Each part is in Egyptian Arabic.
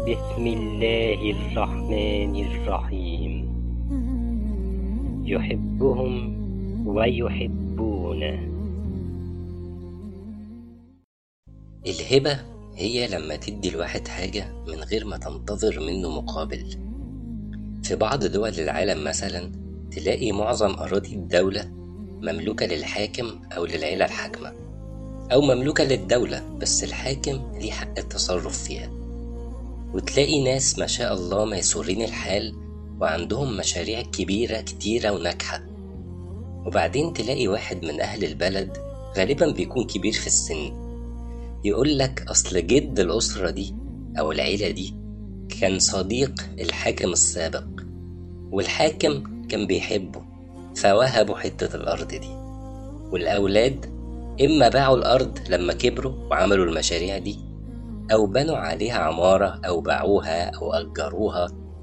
بسم الله الرحمن الرحيم يحبهم ويحبونه الهبة هي لما تدي الواحد حاجة من غير ما تنتظر منه مقابل في بعض دول العالم مثلا تلاقي معظم أراضي الدولة مملوكة للحاكم أو للعيلة الحاكمة أو مملوكة للدولة بس الحاكم ليه حق التصرف فيها وتلاقي ناس ما شاء الله ميسورين الحال وعندهم مشاريع كبيرة كتيرة وناجحة وبعدين تلاقي واحد من أهل البلد غالبا بيكون كبير في السن يقول لك أصل جد الأسرة دي أو العيلة دي كان صديق الحاكم السابق والحاكم كان بيحبه فوهبوا حتة الأرض دي والأولاد إما باعوا الأرض لما كبروا وعملوا المشاريع دي أو بنوا عليها عمارة أو باعوها أو أجروها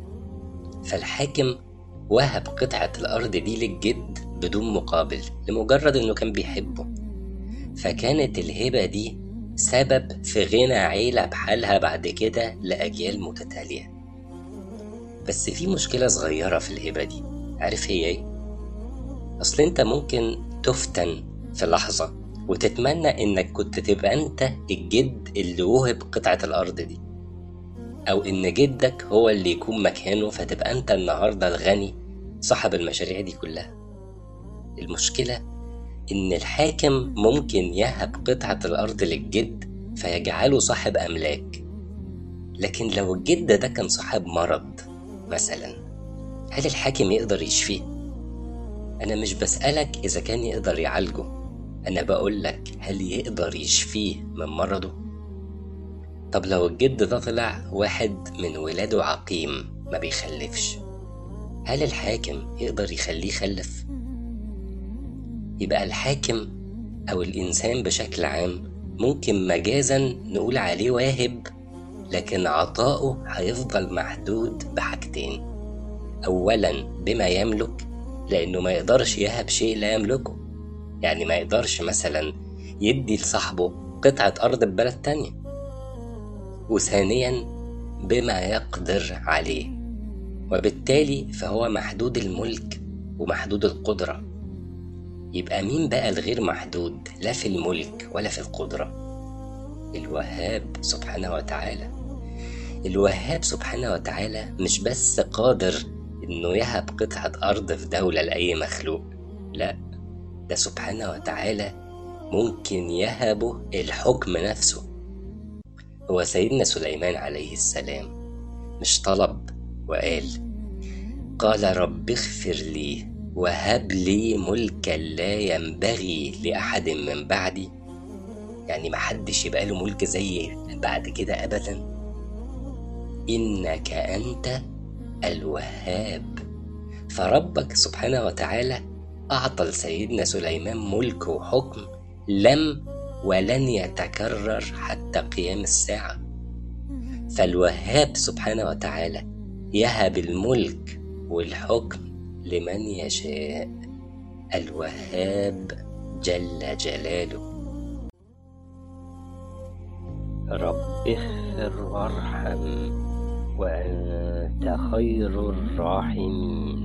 فالحاكم وهب قطعة الأرض دي للجد بدون مقابل لمجرد إنه كان بيحبه فكانت الهبة دي سبب في غنى عيلة بحالها بعد كده لأجيال متتالية بس في مشكلة صغيرة في الهبة دي عارف هي ايه؟ أصل أنت ممكن تفتن في لحظة وتتمنى إنك كنت تبقى أنت الجد اللي وهب قطعة الأرض دي أو إن جدك هو اللي يكون مكانه فتبقى أنت النهاردة الغني صاحب المشاريع دي كلها المشكلة إن الحاكم ممكن يهب قطعة الأرض للجد فيجعله صاحب أملاك لكن لو الجد ده كان صاحب مرض مثلا هل الحاكم يقدر يشفيه؟ أنا مش بسألك إذا كان يقدر يعالجه أنا بقولك هل يقدر يشفيه من مرضه؟ طب لو الجد ده طلع واحد من ولاده عقيم ما بيخلفش هل الحاكم يقدر يخليه يخلف؟ يبقى الحاكم أو الإنسان بشكل عام ممكن مجازا نقول عليه واهب لكن عطاؤه هيفضل محدود بحاجتين أولا بما يملك لأنه ما يقدرش يهب شيء لا يملكه يعني ما يقدرش مثلا يدي لصاحبه قطعة أرض ببلد تانية وثانيا بما يقدر عليه وبالتالي فهو محدود الملك ومحدود القدره يبقى مين بقى الغير محدود لا في الملك ولا في القدرة الوهاب سبحانه وتعالى الوهاب سبحانه وتعالى مش بس قادر انه يهب قطعة ارض في دولة لأي مخلوق لا ده سبحانه وتعالى ممكن يهبه الحكم نفسه هو سيدنا سليمان عليه السلام مش طلب وقال قال رب اغفر لي وهب لي ملكا لا ينبغي لأحد من بعدي يعني محدش يبقى له ملك زي بعد كده أبدا إنك أنت الوهاب فربك سبحانه وتعالى أعطى لسيدنا سليمان ملك وحكم لم ولن يتكرر حتى قيام الساعة فالوهاب سبحانه وتعالى يهب الملك والحكم لمن يشاء الوهاب جل جلاله رب اغفر وارحم وأنت خير الراحمين